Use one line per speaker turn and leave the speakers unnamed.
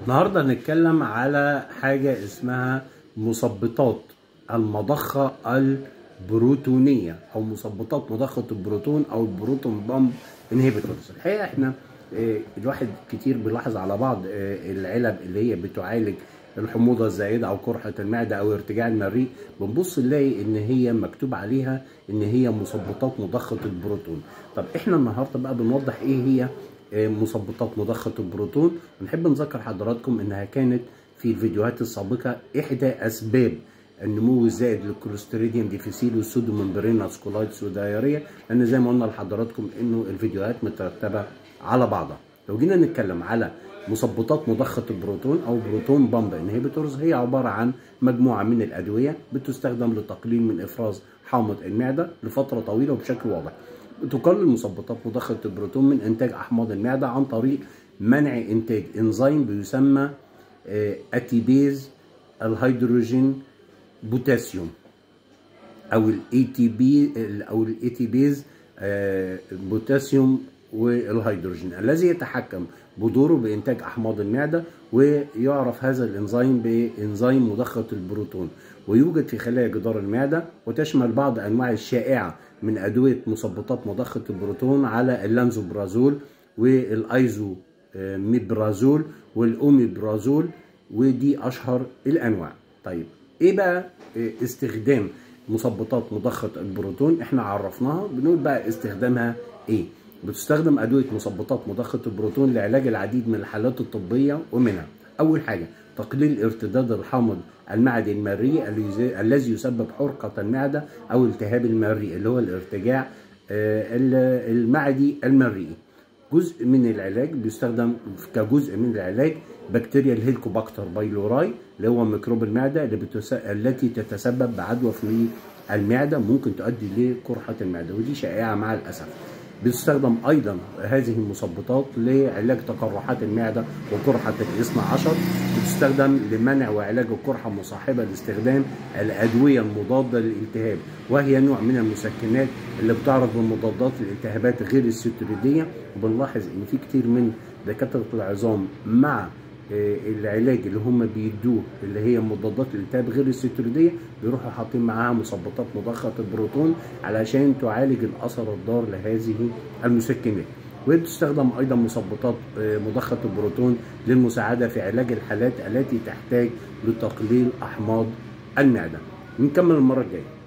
النهارده هنتكلم على حاجة اسمها مثبطات المضخة البروتونية أو مثبطات مضخة البروتون أو البروتون بامب انهبيتورز الحقيقة احنا آه، الواحد كتير بيلاحظ على بعض آه، العلب اللي هي بتعالج الحموضة الزائدة أو قرحة المعدة أو ارتجاع المريء بنبص نلاقي إن هي مكتوب عليها إن هي مثبطات مضخة البروتون طب احنا النهارده بقى بنوضح إيه هي مثبطات مضخة البروتون ونحب نذكر حضراتكم انها كانت في الفيديوهات السابقة احدى اسباب النمو الزائد للكوليستريديوم ديفيسيل والسودو ممبرينس كولايتس ودايريا لان زي ما قلنا لحضراتكم انه الفيديوهات مترتبة على بعضها لو جينا نتكلم على مثبطات مضخة البروتون او بروتون بامب انهبيتورز هي عبارة عن مجموعة من الادوية بتستخدم للتقليل من افراز حامض المعدة لفترة طويلة وبشكل واضح تقلل مثبطات مضخة البروتون من إنتاج أحماض المعدة عن طريق منع إنتاج إنزيم بيسمى أتيبيز الهيدروجين بوتاسيوم أو الاي تي بي أو الاي تي بيز بوتاسيوم والهيدروجين الذي يتحكم بدوره بإنتاج أحماض المعدة ويعرف هذا الإنزيم بإنزيم مضخة البروتون ويوجد في خلايا جدار المعدة وتشمل بعض أنواع الشائعة من أدوية مثبطات مضخة البروتون على اللانزوبرازول والأيزو ميبرازول والأوميبرازول ودي أشهر الأنواع طيب إيه بقى استخدام مثبطات مضخة البروتون احنا عرفناها بنقول بقى استخدامها ايه بتستخدم أدوية مثبطات مضخة البروتون لعلاج العديد من الحالات الطبية ومنها أول حاجة تقليل ارتداد الحامض المعدي المريء الذي يسبب حرقة المعدة أو التهاب المريء اللي هو الارتجاع المعدي المريء جزء من العلاج بيستخدم كجزء من العلاج بكتيريا الهيلكوباكتر بايلوراي اللي هو ميكروب المعدة اللي بتس... التي تتسبب بعدوى في المعدة ممكن تؤدي لقرحة المعدة ودي شائعة مع الأسف بتستخدم ايضا هذه المثبطات لعلاج تقرحات المعده وقرحه الاثنى عشر بتستخدم لمنع وعلاج القرحه مصاحبه لاستخدام الادويه المضاده للالتهاب وهي نوع من المسكنات اللي بتعرض بمضادات الالتهابات غير السترويديه وبنلاحظ ان في كتير من دكاتره العظام مع العلاج اللي هم بيدوه اللي هي مضادات الالتهاب غير السترويديه بيروحوا حاطين معاها مثبطات مضخه البروتون علشان تعالج الاثر الضار لهذه المسكنات وبتستخدم ايضا مثبطات مضخه البروتون للمساعده في علاج الحالات التي تحتاج لتقليل احماض المعده نكمل المره الجايه